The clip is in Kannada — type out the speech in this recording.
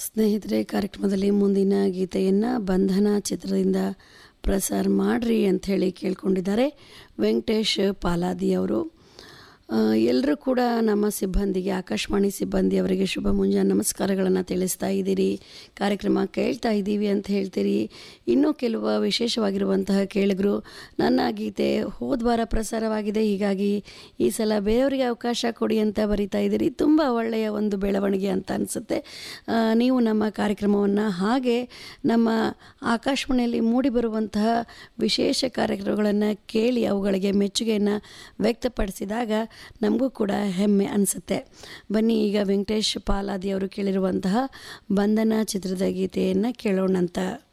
ಸ್ನೇಹಿತರೆ ಕಾರ್ಯಕ್ರಮದಲ್ಲಿ ಮುಂದಿನ ಗೀತೆಯನ್ನು ಬಂಧನ ಚಿತ್ರದಿಂದ ಪ್ರಸಾರ ಮಾಡ್ರಿ ಅಂಥೇಳಿ ಕೇಳ್ಕೊಂಡಿದ್ದಾರೆ ವೆಂಕಟೇಶ್ ಪಾಲಾದಿ ಅವರು ಎಲ್ಲರೂ ಕೂಡ ನಮ್ಮ ಸಿಬ್ಬಂದಿಗೆ ಆಕಾಶವಾಣಿ ಸಿಬ್ಬಂದಿಯವರಿಗೆ ಶುಭ ಮುಂಜಾನೆ ನಮಸ್ಕಾರಗಳನ್ನು ತಿಳಿಸ್ತಾ ಇದ್ದೀರಿ ಕಾರ್ಯಕ್ರಮ ಕೇಳ್ತಾ ಇದ್ದೀವಿ ಅಂತ ಹೇಳ್ತೀರಿ ಇನ್ನೂ ಕೆಲವು ವಿಶೇಷವಾಗಿರುವಂತಹ ಕೇಳಿಗರು ನನ್ನ ಗೀತೆ ಹೋದ ವಾರ ಪ್ರಸಾರವಾಗಿದೆ ಹೀಗಾಗಿ ಈ ಸಲ ಬೇರೆಯವರಿಗೆ ಅವಕಾಶ ಕೊಡಿ ಅಂತ ಬರಿತಾ ಇದ್ದೀರಿ ತುಂಬ ಒಳ್ಳೆಯ ಒಂದು ಬೆಳವಣಿಗೆ ಅಂತ ಅನಿಸುತ್ತೆ ನೀವು ನಮ್ಮ ಕಾರ್ಯಕ್ರಮವನ್ನು ಹಾಗೆ ನಮ್ಮ ಆಕಾಶವಾಣಿಯಲ್ಲಿ ಮೂಡಿಬರುವಂತಹ ವಿಶೇಷ ಕಾರ್ಯಕ್ರಮಗಳನ್ನು ಕೇಳಿ ಅವುಗಳಿಗೆ ಮೆಚ್ಚುಗೆಯನ್ನು ವ್ಯಕ್ತಪಡಿಸಿದಾಗ ನಮಗೂ ಕೂಡ ಹೆಮ್ಮೆ ಅನಿಸುತ್ತೆ ಬನ್ನಿ ಈಗ ವೆಂಕಟೇಶ್ ಪಾಲಾದಿ ಅವರು ಕೇಳಿರುವಂತಹ ಬಂಧನ ಚಿತ್ರದ ಗೀತೆಯನ್ನು ಕೇಳೋಣಂತ